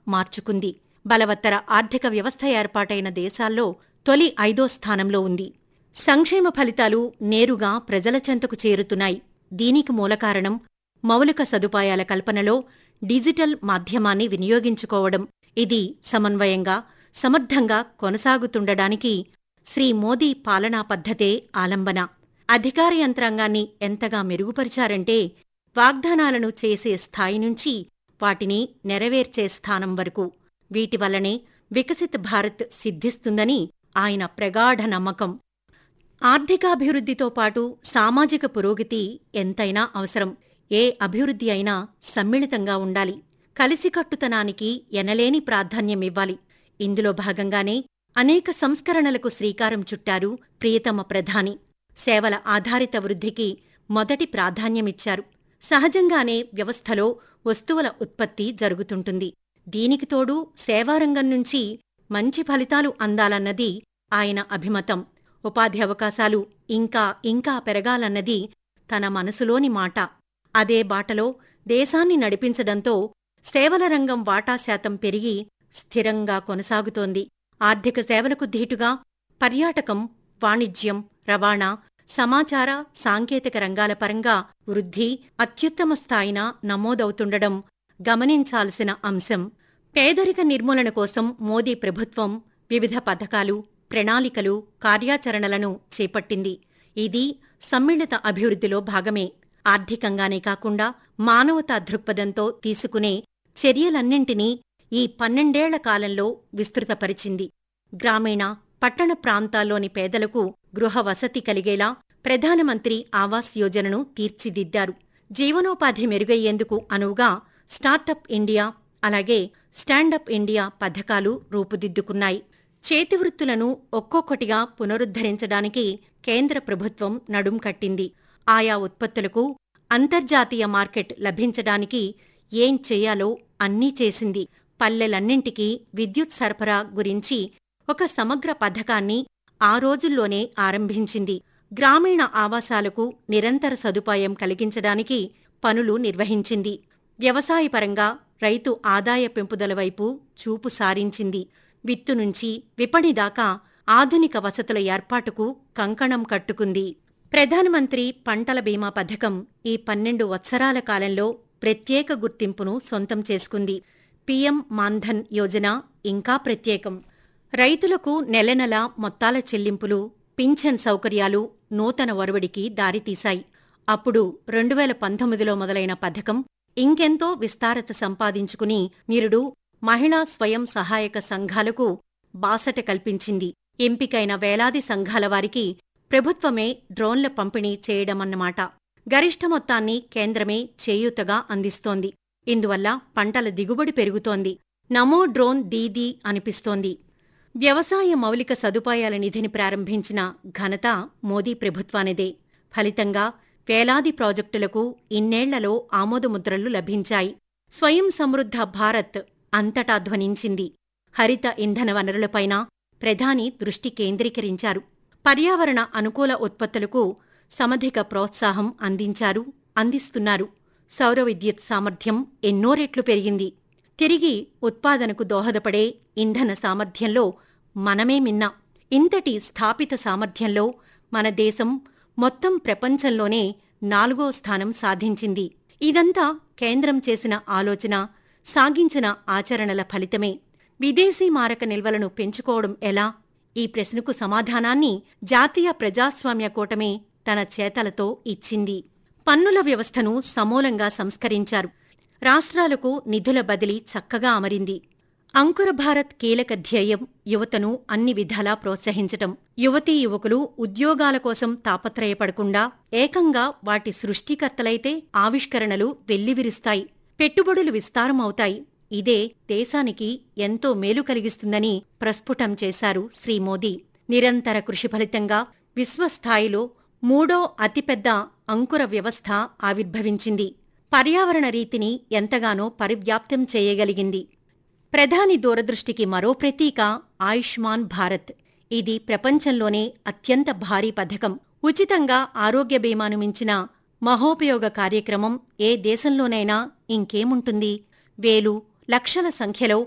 మార్చుకుంది బలవత్తర ఆర్థిక వ్యవస్థ ఏర్పాటైన దేశాల్లో తొలి ఐదో స్థానంలో ఉంది సంక్షేమ ఫలితాలు నేరుగా ప్రజల చెంతకు చేరుతున్నాయి దీనికి మూలకారణం మౌలిక సదుపాయాల కల్పనలో డిజిటల్ మాధ్యమాన్ని వినియోగించుకోవడం ఇది సమన్వయంగా సమర్థంగా కొనసాగుతుండడానికి శ్రీ మోదీ పాలనా పద్ధతే ఆలంబన అధికార యంత్రాంగాన్ని ఎంతగా మెరుగుపరిచారంటే వాగ్దానాలను చేసే స్థాయి నుంచి వాటిని నెరవేర్చే స్థానం వరకు వీటి వల్లనే వికసిత్ భారత్ సిద్ధిస్తుందని ఆయన ప్రగాఢ నమ్మకం ఆర్థికాభివృద్ధితో పాటు సామాజిక పురోగతి ఎంతైనా అవసరం ఏ అభివృద్ధి అయినా సమ్మిళితంగా ఉండాలి కలిసికట్టుతనానికి ఎనలేని ప్రాధాన్యమివ్వాలి ఇందులో భాగంగానే అనేక సంస్కరణలకు శ్రీకారం చుట్టారు ప్రియతమ ప్రధాని సేవల ఆధారిత వృద్ధికి మొదటి ప్రాధాన్యమిచ్చారు సహజంగానే వ్యవస్థలో వస్తువుల ఉత్పత్తి జరుగుతుంటుంది దీనికి తోడు సేవారంగం నుంచి మంచి ఫలితాలు అందాలన్నది ఆయన అభిమతం ఉపాధి అవకాశాలు ఇంకా ఇంకా పెరగాలన్నది తన మనసులోని మాట అదే బాటలో దేశాన్ని నడిపించడంతో సేవల రంగం వాటా శాతం పెరిగి స్థిరంగా కొనసాగుతోంది ఆర్థిక సేవలకు ధీటుగా పర్యాటకం వాణిజ్యం రవాణా సమాచార సాంకేతిక రంగాల పరంగా వృద్ధి అత్యుత్తమ స్థాయిన నమోదవుతుండడం గమనించాల్సిన అంశం పేదరిక నిర్మూలన కోసం మోదీ ప్రభుత్వం వివిధ పథకాలు ప్రణాళికలు కార్యాచరణలను చేపట్టింది ఇది సమ్మిళిత అభివృద్ధిలో భాగమే ఆర్థికంగానే కాకుండా మానవతా దృక్పథంతో తీసుకునే చర్యలన్నింటినీ ఈ పన్నెండేళ్ల కాలంలో విస్తృతపరిచింది గ్రామీణ పట్టణ ప్రాంతాల్లోని పేదలకు గృహ వసతి కలిగేలా ప్రధానమంత్రి ఆవాస్ యోజనను తీర్చిదిద్దారు జీవనోపాధి మెరుగయ్యేందుకు అనువుగా స్టార్టప్ ఇండియా అలాగే స్టాండప్ ఇండియా పథకాలు రూపుదిద్దుకున్నాయి చేతివృత్తులను ఒక్కొక్కటిగా పునరుద్ధరించడానికి కేంద్ర ప్రభుత్వం నడుం కట్టింది ఆయా ఉత్పత్తులకు అంతర్జాతీయ మార్కెట్ లభించడానికి ఏం చేయాలో అన్నీ చేసింది పల్లెలన్నింటికీ విద్యుత్ సరఫరా గురించి ఒక సమగ్ర పథకాన్ని ఆ రోజుల్లోనే ఆరంభించింది గ్రామీణ ఆవాసాలకు నిరంతర సదుపాయం కలిగించడానికి పనులు నిర్వహించింది వ్యవసాయపరంగా రైతు ఆదాయ పెంపుదల వైపు చూపు సారించింది విత్తు నుంచి విపణి దాకా ఆధునిక వసతుల ఏర్పాటుకు కంకణం కట్టుకుంది ప్రధానమంత్రి పంటల బీమా పథకం ఈ పన్నెండు వత్సరాల కాలంలో ప్రత్యేక గుర్తింపును సొంతం చేసుకుంది పీఎం మాన్ధన్ యోజన ఇంకా ప్రత్యేకం రైతులకు నెలనెల మొత్తాల చెల్లింపులు పింఛన్ సౌకర్యాలు నూతన ఒరవడికి దారితీశాయి అప్పుడు రెండు వేల పంతొమ్మిదిలో మొదలైన పథకం ఇంకెంతో విస్తారత సంపాదించుకుని నిరుడు మహిళా స్వయం సహాయక సంఘాలకు బాసట కల్పించింది ఎంపికైన వేలాది సంఘాల వారికి ప్రభుత్వమే డ్రోన్ల పంపిణీ చేయడమన్నమాట గరిష్ట మొత్తాన్ని కేంద్రమే చేయూతగా అందిస్తోంది ఇందువల్ల పంటల దిగుబడి పెరుగుతోంది నమో డ్రోన్ దీదీ అనిపిస్తోంది వ్యవసాయ మౌలిక సదుపాయాల నిధిని ప్రారంభించిన ఘనత మోదీ ప్రభుత్వానిదే ఫలితంగా వేలాది ప్రాజెక్టులకు ఇన్నేళ్లలో ఆమోదముద్రలు లభించాయి స్వయం సమృద్ధ భారత్ అంతటా ధ్వనించింది హరిత ఇంధన వనరులపైన ప్రధాని దృష్టి కేంద్రీకరించారు పర్యావరణ అనుకూల ఉత్పత్తులకు సమధిక ప్రోత్సాహం అందించారు అందిస్తున్నారు సౌర విద్యుత్ సామర్థ్యం ఎన్నో రెట్లు పెరిగింది తిరిగి ఉత్పాదనకు దోహదపడే ఇంధన సామర్థ్యంలో మనమే మిన్న ఇంతటి స్థాపిత సామర్థ్యంలో మన దేశం మొత్తం ప్రపంచంలోనే నాలుగో స్థానం సాధించింది ఇదంతా కేంద్రం చేసిన ఆలోచన సాగించిన ఆచరణల ఫలితమే విదేశీ మారక నిల్వలను పెంచుకోవడం ఎలా ఈ ప్రశ్నకు సమాధానాన్ని జాతీయ ప్రజాస్వామ్య కూటమే తన చేతలతో ఇచ్చింది పన్నుల వ్యవస్థను సమూలంగా సంస్కరించారు రాష్ట్రాలకు నిధుల బదిలీ చక్కగా అమరింది అంకుర భారత్ కీలక ధ్యేయం యువతను అన్ని విధాలా ప్రోత్సహించటం యువతీ యువకులు ఉద్యోగాల కోసం తాపత్రయపడకుండా ఏకంగా వాటి సృష్టికర్తలైతే ఆవిష్కరణలు వెల్లివిరుస్తాయి పెట్టుబడులు విస్తారమవుతాయి ఇదే దేశానికి ఎంతో మేలు కలిగిస్తుందని ప్రస్ఫుటం చేశారు శ్రీ మోదీ నిరంతర కృషి ఫలితంగా విశ్వస్థాయిలో మూడో అతిపెద్ద అంకుర వ్యవస్థ ఆవిర్భవించింది పర్యావరణ రీతిని ఎంతగానో పరివ్యాప్తం చేయగలిగింది ప్రధాని దూరదృష్టికి మరో ప్రతీక ఆయుష్మాన్ భారత్ ఇది ప్రపంచంలోనే అత్యంత భారీ పథకం ఉచితంగా ఆరోగ్య బీమాను మించిన మహోపయోగ కార్యక్రమం ఏ దేశంలోనైనా ఇంకేముంటుంది వేలు లక్షల సంఖ్యలో